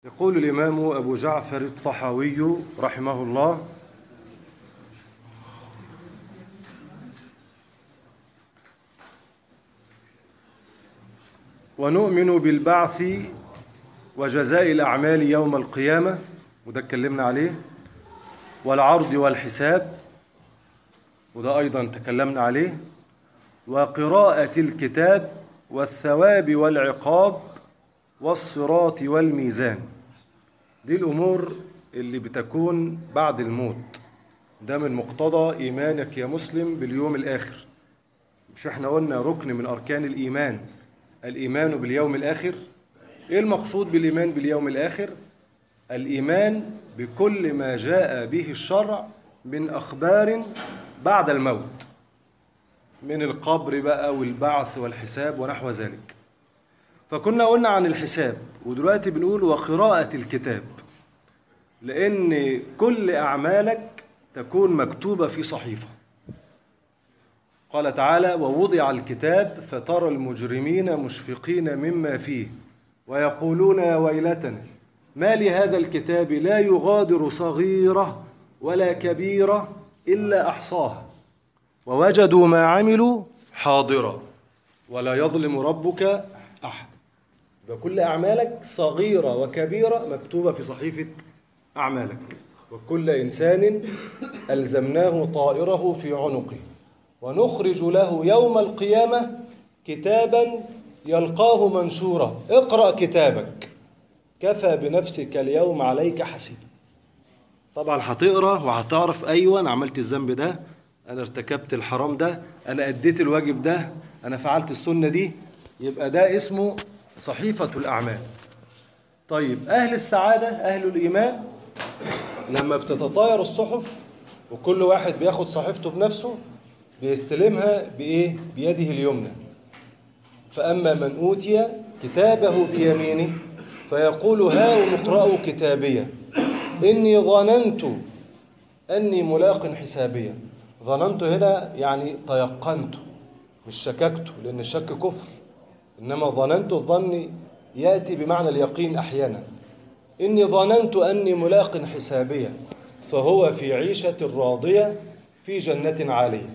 يقول الإمام أبو جعفر الطحاوي رحمه الله ونؤمن بالبعث وجزاء الأعمال يوم القيامة وده اتكلمنا عليه والعرض والحساب وده أيضا تكلمنا عليه وقراءة الكتاب والثواب والعقاب والصراط والميزان دي الأمور اللي بتكون بعد الموت ده من مقتضى إيمانك يا مسلم باليوم الآخر مش احنا قلنا ركن من أركان الإيمان الإيمان باليوم الآخر إيه المقصود بالإيمان باليوم الآخر الإيمان بكل ما جاء به الشرع من أخبار بعد الموت من القبر بقى والبعث والحساب ونحو ذلك فكنا قلنا عن الحساب ودلوقتي بنقول وقراءة الكتاب لأن كل أعمالك تكون مكتوبة في صحيفة قال تعالى ووضع الكتاب فترى المجرمين مشفقين مما فيه ويقولون يا ويلتنا ما لهذا الكتاب لا يغادر صغيرة ولا كبيرة إلا أحصاها ووجدوا ما عملوا حاضرا ولا يظلم ربك أحد فكل أعمالك صغيرة وكبيرة مكتوبة في صحيفة أعمالك وكل إنسان ألزمناه طائره في عنقه ونخرج له يوم القيامة كتابا يلقاه منشورا اقرأ كتابك كفى بنفسك اليوم عليك حسيب طبعا هتقرا وهتعرف ايوه انا عملت الذنب ده انا ارتكبت الحرام ده انا اديت الواجب ده انا فعلت السنه دي يبقى ده اسمه صحيفه الاعمال طيب اهل السعاده اهل الايمان لما بتتطاير الصحف وكل واحد بياخد صحيفته بنفسه بيستلمها بايه بيده اليمنى فاما من اوتي كتابه بيمينه فيقول هاؤم اقرأوا كتابيه إني ظننت أني ملاق حسابيا ظننت هنا يعني تيقنت مش شككت لأن الشك كفر إنما ظننت الظن يأتي بمعنى اليقين أحيانا إني ظننت أني ملاق حسابيا فهو في عيشة راضية في جنة عالية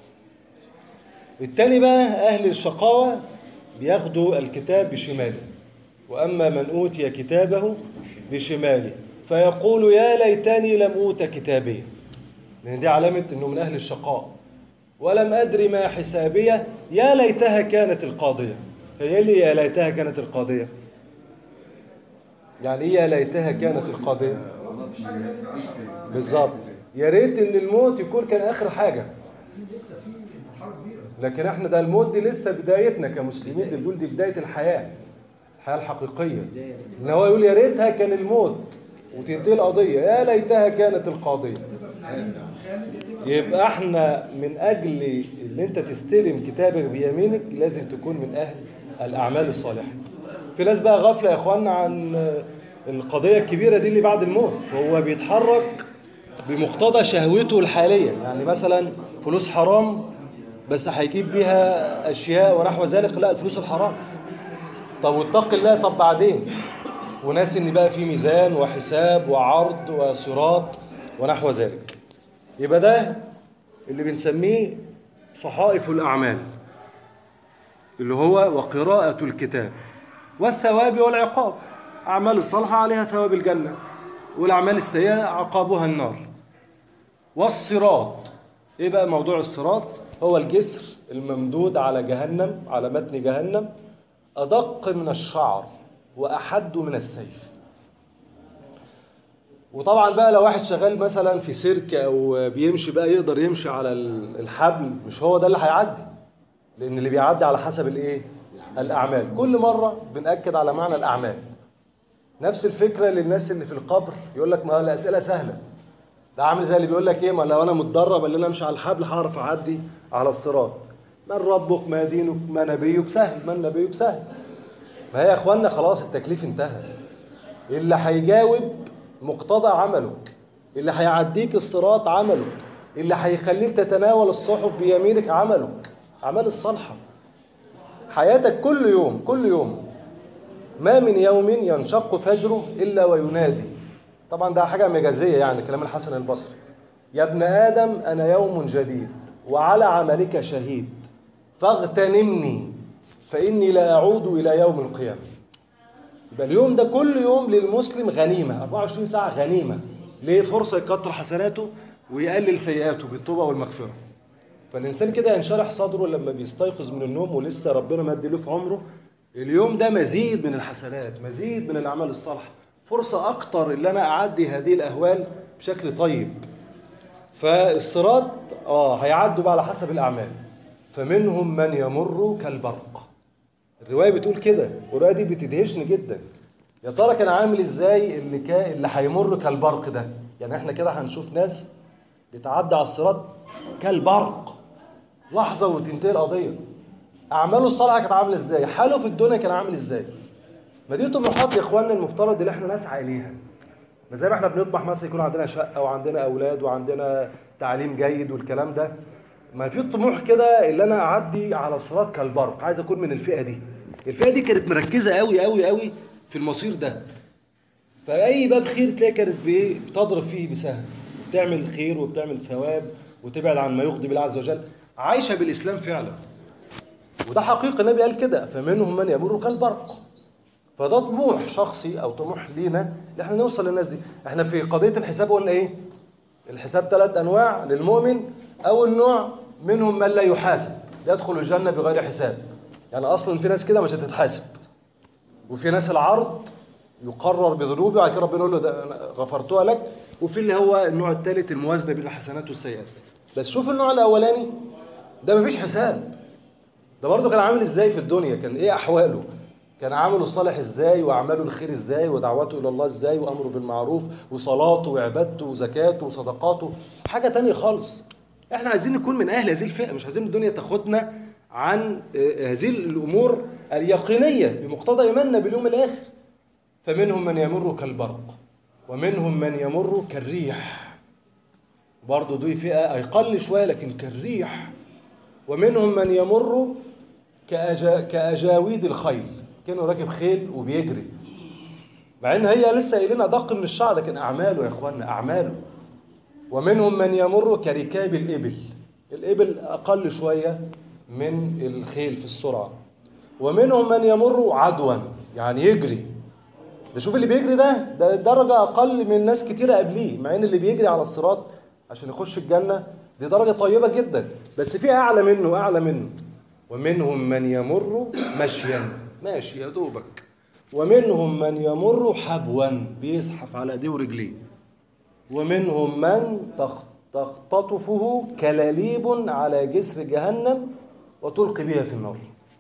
التاني بقى أهل الشقاوة بياخدوا الكتاب بشماله وأما من أوتي كتابه بشماله فيقول يا ليتني لم أوت كتابي لأن دي علامة أنه من أهل الشقاء ولم أدري ما حسابية يا ليتها كانت القاضية هي لي يا ليتها كانت القاضية يعني إيه يا ليتها كانت القاضية بالظبط يا ريت ان الموت يكون كان اخر حاجه لكن احنا ده الموت دي لسه بدايتنا كمسلمين دي بتقول دي بدايه الحياه الحياه الحقيقيه ان هو يقول يا ريتها كان الموت وتنتهي القضية يا ليتها كانت القاضية يبقى احنا من أجل اللي انت تستلم كتابك بيمينك لازم تكون من أهل الأعمال الصالحة في ناس بقى غافلة يا إخواننا عن القضية الكبيرة دي اللي بعد الموت هو بيتحرك بمقتضى شهوته الحالية يعني مثلا فلوس حرام بس هيجيب بيها أشياء ونحو ذلك لا الفلوس الحرام طب واتق الله طب بعدين وناس ان بقى في ميزان وحساب وعرض وصراط ونحو ذلك يبقى ده اللي بنسميه صحائف الاعمال اللي هو وقراءة الكتاب والثواب والعقاب أعمال الصالحة عليها ثواب الجنة والأعمال السيئة عقابها النار والصراط إيه بقى موضوع الصراط هو الجسر الممدود على جهنم على متن جهنم أدق من الشعر وأحد من السيف وطبعا بقى لو واحد شغال مثلا في سيرك او بيمشي بقى يقدر يمشي على الحبل مش هو ده اللي هيعدي لان اللي بيعدي على حسب الايه الاعمال كل مره بناكد على معنى الاعمال نفس الفكره للناس اللي في القبر يقول لك ما الاسئله سهله ده عامل زي اللي بيقول لك ايه ما لو انا متدرب ان انا امشي على الحبل هعرف اعدي على الصراط من ربك ما دينك ما نبيك سهل من نبيك سهل ما هي يا اخوانا خلاص التكليف انتهى اللي هيجاوب مقتضى عملك اللي هيعديك الصراط عملك اللي هيخليك تتناول الصحف بيمينك عملك اعمال الصالحه حياتك كل يوم كل يوم ما من يوم ينشق فجره إلا وينادي طبعا ده حاجة مجازية يعني كلام الحسن البصري يا ابن آدم أنا يوم جديد وعلى عملك شهيد فاغتنمني فإني لا أعود إلى يوم القيامة يبقى اليوم ده كل يوم للمسلم غنيمة 24 ساعة غنيمة ليه فرصة يكتر حسناته ويقلل سيئاته بالتوبة والمغفرة فالإنسان كده ينشرح صدره لما بيستيقظ من النوم ولسه ربنا مد له في عمره اليوم ده مزيد من الحسنات مزيد من الأعمال الصالحة فرصة أكتر اللي أنا أعدي هذه الأهوال بشكل طيب فالصراط اه هيعدوا بقى على حسب الاعمال فمنهم من يمر كالبرق الروايه بتقول كده والروايه دي بتدهشني جدا يا ترى كان عامل ازاي اللي كا اللي هيمر كالبرق ده يعني احنا كده هنشوف ناس بتعدي على الصراط كالبرق لحظه وتنتهي القضيه اعماله الصالحه كانت عامله ازاي حاله في الدنيا كان عامل ازاي ما دي طموحات يا اخواننا المفترض اللي احنا نسعى اليها ما زي ما احنا بنطمح مثلا يكون عندنا شقه وعندنا اولاد وعندنا تعليم جيد والكلام ده ما في طموح كده اللي انا اعدي على صراط كالبرق عايز اكون من الفئه دي الفئه دي كانت مركزه قوي قوي قوي في المصير ده فاي باب خير تلاقي كانت بايه بتضرب فيه بسهم بتعمل خير وبتعمل ثواب وتبعد عن ما يغضب الله عز وجل عايشه بالاسلام فعلا وده حقيقه النبي قال كده فمنهم من يمر كالبرق فده طموح شخصي او طموح لينا ان احنا نوصل للناس دي احنا في قضيه الحساب قلنا ايه الحساب ثلاث انواع للمؤمن اول نوع منهم من لا يحاسب يدخل الجنه بغير حساب يعني اصلا في ناس كده مش هتتحاسب وفي ناس العرض يقرر بذنوبه وبعد كده ربنا يقول له ده أنا غفرتها لك وفي اللي هو النوع الثالث الموازنه بين الحسنات والسيئات بس شوف النوع الاولاني ده مفيش حساب ده برضه كان عامل ازاي في الدنيا كان ايه احواله كان عمله الصالح ازاي واعماله الخير ازاي ودعوته الى الله ازاي وامره بالمعروف وصلاته وعبادته وزكاته وصدقاته حاجه تانية خالص احنا عايزين نكون من اهل هذه الفئه مش عايزين الدنيا تاخدنا عن آه، هذه الامور اليقينيه بمقتضى ايماننا باليوم الاخر فمنهم من يمر كالبرق ومنهم من يمر كالريح برضه دي فئه اقل شويه لكن كالريح ومنهم من يمر كأجا كأجاويد الخيل كانه راكب خيل وبيجري مع ان هي لسه قايلين ادق من الشعر لكن اعماله يا اخوانا اعماله ومنهم من يمر كركاب الابل الابل اقل شويه من الخيل في السرعه ومنهم من يمر عدوا يعني يجري ده شوف اللي بيجري ده ده درجه اقل من ناس كتيره قبليه مع ان اللي بيجري على الصراط عشان يخش الجنه دي درجه طيبه جدا بس في اعلى منه اعلى منه ومنهم من يمر مشيا ماشي يا دوبك ومنهم من يمر حبوا بيزحف على ايديه ورجليه ومنهم من تخ- تختطفه كلاليب على جسر جهنم وتلقي بها في النار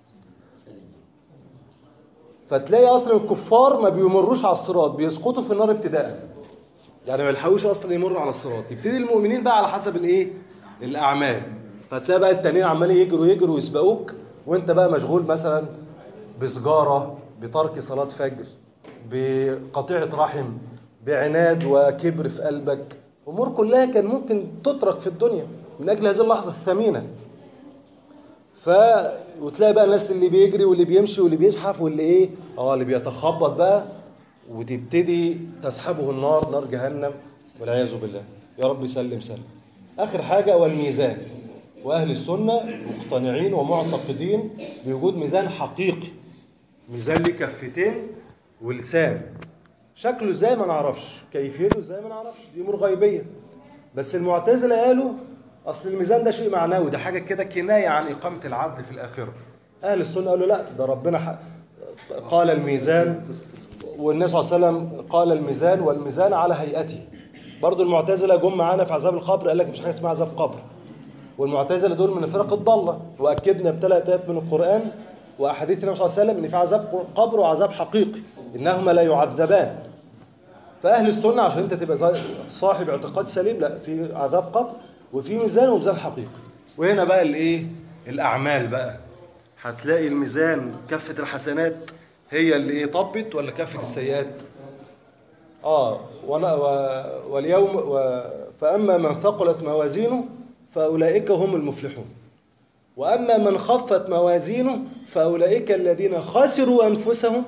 فتلاقي اصلا الكفار ما بيمروش على الصراط بيسقطوا في النار ابتداء يعني ما يلحقوش اصلا يمروا على الصراط يبتدي المؤمنين بقى على حسب الايه الاعمال فتلاقي بقى التانيين عمالين يجروا يجروا ويسبقوك وانت بقى مشغول مثلا بسجاره بترك صلاه فجر بقطيعه رحم بعناد وكبر في قلبك امور كلها كان ممكن تترك في الدنيا من اجل هذه اللحظه الثمينه ف وتلاقي بقى الناس اللي بيجري واللي بيمشي واللي بيزحف واللي ايه اه اللي بيتخبط بقى وتبتدي تسحبه النار نار جهنم والعياذ بالله يا رب سلم سلم اخر حاجه والميزان واهل السنه مقتنعين ومعتقدين بوجود ميزان حقيقي ميزان ليه كفتين ولسان شكله ازاي ما نعرفش كيفيته ازاي ما نعرفش دي امور غيبيه بس المعتزله قالوا اصل الميزان ده شيء معنوي ده حاجه كده كنايه عن اقامه العدل في الاخره اهل السنه قالوا لا ده ربنا ح... قال الميزان والنبي صلى الله عليه وسلم قال الميزان والميزان على هيئته برضو المعتزله جم معانا في عذاب القبر قال لك مفيش حاجه اسمها عذاب قبر والمعتزله دول من الفرق الضاله واكدنا بثلاث ايات من القران واحاديث النبي صلى الله عليه وسلم ان في عذاب قبر وعذاب حقيقي انهما لا يعذبان فاهل السنه عشان انت تبقى زي- صاحب اعتقاد سليم لا في عذاب قبر وفي ميزان وميزان حقيقي وهنا بقى الايه الاعمال بقى هتلاقي الميزان كفه الحسنات هي اللي ايه طبت ولا كفه السيئات اه وانا و- واليوم و فاما من ثقلت موازينه فاولئك هم المفلحون واما من خفت موازينه فاولئك الذين خسروا انفسهم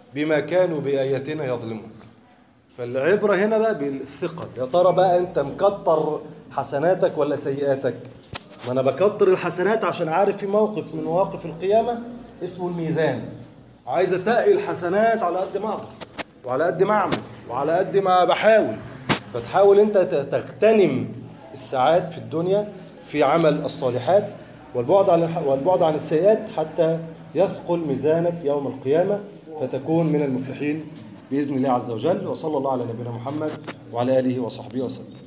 بما كانوا بآياتنا يظلمون فالعبرة هنا بقى بالثقل يا ترى بقى أنت مكتر حسناتك ولا سيئاتك ما أنا بكتر الحسنات عشان عارف في موقف من مواقف القيامة اسمه الميزان عايز أتقي الحسنات على قد ما أقدر وعلى قد ما أعمل وعلى قد ما بحاول فتحاول أنت تغتنم الساعات في الدنيا في عمل الصالحات والبعد عن والبعد عن السيئات حتى يثقل ميزانك يوم القيامة فتكون من المفلحين بإذن الله عز وجل وصلى الله على نبينا محمد وعلى آله وصحبه وسلم